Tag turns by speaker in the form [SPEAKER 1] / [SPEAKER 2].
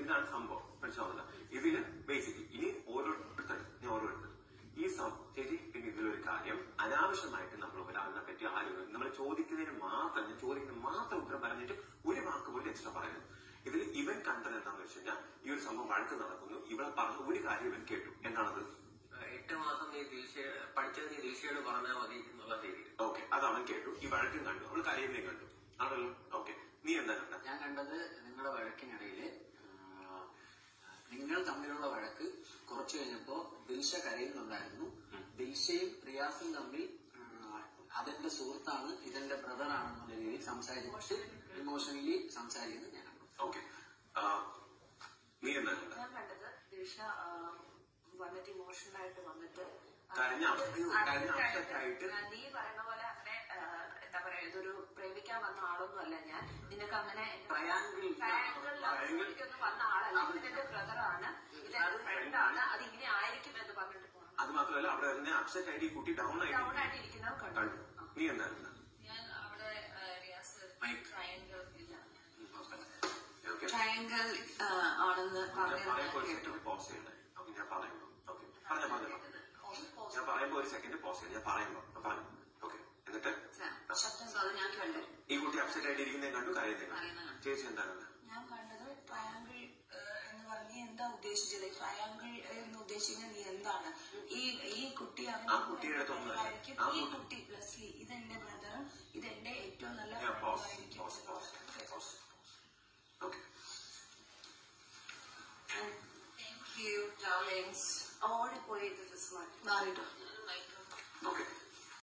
[SPEAKER 1] എന്താണ് സംഭവം മനസ്സിലാവുന്നില്ല ഇതില് ബേസിക്കലി ഇനി ഓരോരുത്തർ ഇനി ഓരോരുത്തർ ഈ സം ചേച്ചി പിന്നെ ഇതിലൊരു കാര്യം അനാവശ്യമായിട്ട് നമ്മൾ ഒരാളിനെ പറ്റി ആരും നമ്മൾ ചോദിക്കുന്നതിന് മാത്രം ഞാൻ ചോദിക്കുന്നതിന് മാത്രം ഉത്തരം പറഞ്ഞിട്ട് ഒരു വാക്ക് പോലും എക്സ്ട്രാ പറയുന്നത് ഇതിൽ ഇവൻ കണ്ടത് എന്താണെന്ന് വെച്ച് കഴിഞ്ഞാൽ ഈ ഒരു സംഭവം വഴക്ക് നടക്കുന്നു ഇവിടെ പറഞ്ഞ ഒരു കാര്യം ഇവൻ കേട്ടു എന്താണത്
[SPEAKER 2] എട്ട് മാസം നീ ദിൽഷ പഠിച്ചത് നീ ദിൽഷയോട് പറഞ്ഞാൽ മതി എന്നുള്ള രീതിയിൽ
[SPEAKER 1] ഓക്കെ അത് അവൻ കേട്ടു ഈ വഴക്കും കണ്ടു അവൾ കരയുന്നതും കണ്ടു ആണല്ലോ ഓക്കെ നീ എന്താ കണ്ട
[SPEAKER 3] ഞാൻ കണ്ടത് നിങ്ങളുടെ വഴക്കിനിടയില് ആ, നിങ്ങൾ തമ്മിലുള്ള വഴക്ക് കുറച്ചു കഴിഞ്ഞപ്പോ ദിൽഷ കരയുന്നുണ്ടായിരുന്നു ദിൽഷയും റിയാസും തമ്മിൽ ആ, അതെന്റെ സുഹൃത്താണ് ഇതെന്റെ ബ്രദർ ആണെന്നുള്ള രീതിയിൽ സംസാരിച്ചിട്ട് ഇമോഷണലി സംസാരിക്കുന്നത് ഞാൻ കണ്ടു
[SPEAKER 1] ഓക്കെ നീ എന്താ കണ്ട
[SPEAKER 4] ഞാൻ കണ്ടത് ദിൽഷ ആ, വന്നിട്ട് ഇമോഷണൽ ആയിട്ട് വന്നിട്ട് ആ,
[SPEAKER 1] കരഞ്ഞ അവസ്ഥ-
[SPEAKER 4] അത്
[SPEAKER 1] കരഞ്ഞ
[SPEAKER 4] കഴിഞ്ഞിട്ട്
[SPEAKER 1] അവസ്ഥയ്ക്കായിട്ട്
[SPEAKER 4] ആ, നീ പറയുന്ന പോലെ അങ്ങനെ ആ, എന്താ പറയാ ഇതൊരു പ്രേമിക്കാൻ വന്ന ആളൊന്നും അല്ല ഞാൻ നിനക്ക് അങ്ങനെ
[SPEAKER 3] Triangle.
[SPEAKER 4] ട്രയാങ്കിളിലൊന്നും വന്ന ആളല്ല ഇതെന്റെ ബ്രദറാണ് ഇതെന്റെ ഫ്രണ്ടാണ് അത് ഇങ്ങനെ ആയിരിക്കും എന്ന് പറഞ്ഞിട്ട് പോകണം
[SPEAKER 1] അത് മാത്രമല്ല അവിടെ തന്നെ അപ്സെറ്റ് ആയിട്ട് ഈ കുട്ടി ഡൗൺ ആയിട്ട്
[SPEAKER 4] ഡൗൺ ആയിട്ട് ഇരിക്കുന്നത് കണ്ടു
[SPEAKER 1] കണ്ടു നീ എന്താ കണ്ട
[SPEAKER 5] ഞാൻ അവിടെ ആ, റിയാസ് ട്രയാങ്കിൾ ഇല്ല
[SPEAKER 1] ഓക്കെ
[SPEAKER 4] ട്രയാങ്കിൾ ആണെന്ന്
[SPEAKER 1] ഞാൻ
[SPEAKER 4] പറഞ്ഞത്
[SPEAKER 1] പറയുമ്പോ ഒരു
[SPEAKER 4] കേട്ടു
[SPEAKER 1] സെക്കൻഡ് പോസ് ചെയ്യണ്ടേ ഓക്കെ ഞാൻ പറയുമ്പോ ഓക്കെ പറഞ്ഞ പറഞ്ഞോ ഞാൻ പറയുമ്പോ ഒരു സെക്കൻഡ് പോസ് ചെയ്യണം ഞാൻ പറയുമ്പോ പറഞ്ഞു ഓക്കെ എന്നിട്ട്
[SPEAKER 4] ശബ്ദം അത് ഞാൻ കണ്ടു
[SPEAKER 1] ഈ കുട്ടി അപ്സെറ്റ് ആയിട്ട് ഇരിക്കുന്നേ കണ്ടു കരയുന്നേ കണ്ടു
[SPEAKER 4] കരയുന്നത് കണ്ടു.
[SPEAKER 1] ചേച്ചി എന്താ കണ്ടത്
[SPEAKER 5] ഞാൻ കണ്ടത് ട്രയാങ്കിൾ എന്ന് പറഞ്ഞ് എന്താ ഉദ്ദേശിച്ചത് ട്രയാങ്കിൾ എന്ന് ഉദ്ദേശിക്കുന്നത് നീ എന്താണ് ഈ ഈ കുട്ടി അവൻ
[SPEAKER 1] ആ കുട്ടിയുടെ അടുത്തൊന്നുമല്ല.
[SPEAKER 5] ആയിരിക്കും.
[SPEAKER 1] ആ
[SPEAKER 5] ഈ
[SPEAKER 1] കുട്ടി-
[SPEAKER 5] കുട്ടി ലെസ്ലി ഇതെന്റെ ബ്രദർ